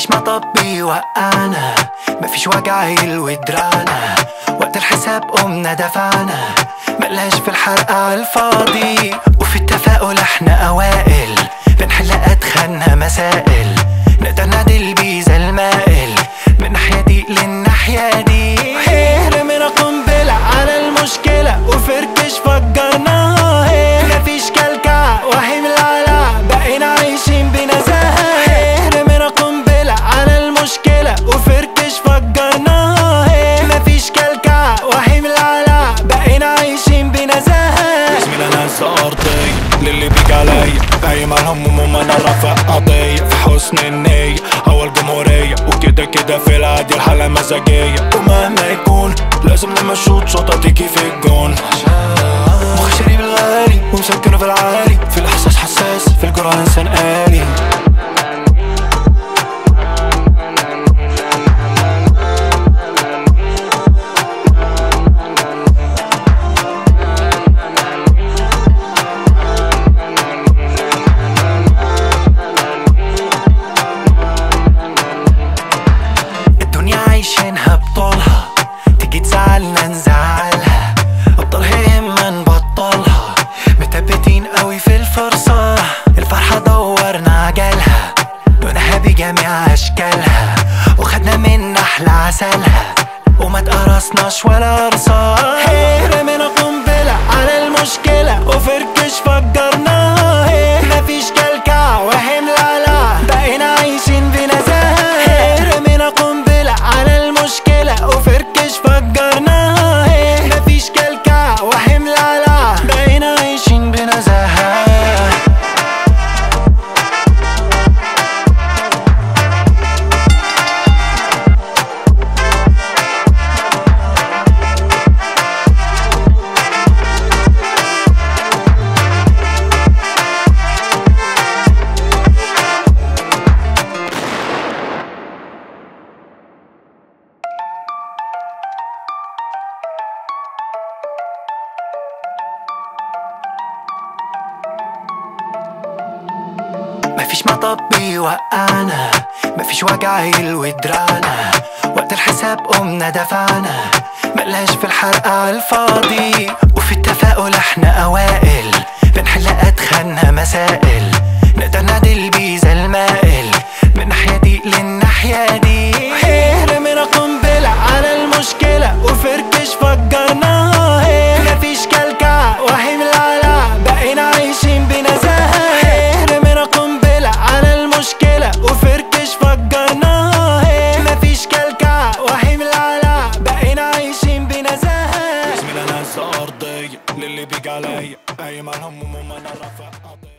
مفيش مطب بيوقعنا مفيش وجع الودرانا وقت الحساب قمنا دفعنا مقلاش في الحرق عالفاضي وفي التفاؤل احنا اوائل بنحل ادخلنا مسائل نقدر نعدل بيزا المائل من ناحية دي للناحية دي رمينا قنبلة على المشكلة وفركش فجرناها مفيش كلكع وحيم العلا بقينا عايشين بنزاهة رمينا قنبلة على المشكلة وفركش فجرناها مفيش كلكع وحيم العلا بقينا عايشين بنزاهة زميل انا هسه ارضي للي بيجي عليا قايم على الهموم وما انا رافع قضية في حسن النية اول جمهورية وكده كده في العادي الحالة مزاجية ومهما يكون لازم لما اشوط شوطة تيجي في الجون مخ شريب الغالي ومسكنه في العالي في الاحساس حساس في الجرعة انسان آلي الدنيا عايشينها بطولها تيجي تزعلنا نزعلها ابطالها يا اما نبطلها متبتين قوي في الفرصة الفرحة دورنا عجلها لونها بجميع اشكالها وخدنا من احلى عسلها وما تقرصناش ولا قرصة رمينا قنبلة على المشكلة وفركش فجرناها مفيش كلكع وحمل على بقينا عايشين بنزاهة رمينا قنبلة على المشكلة وفركش فجرناها مفيش كلكع وحمل على بقينا عايشين بنزاهة مفيش مطب بيوقعنا مفيش وجع الودرانا وقت الحساب قمنا دفعنا مقلاش في الحرق عالفاضي وفي التفاؤل احنا اوائل بنحل ادخلنا مسائل نقدر نعدل بيزا المائل من ناحية دي للناحية دي رمينا قنبلة على المشكلة وفركش فجرناها مفيش كلكع وحيم العلا بقينا عايشين بنزاهة رمينا قنبلة على المشكلة وفركش فجرناها مفيش كلكع وحيم العلا بقينا عايشين بنزاهة زميل انا هسه ارضية للي بيجي عليا قايم على الهموم وما انا رافع قضية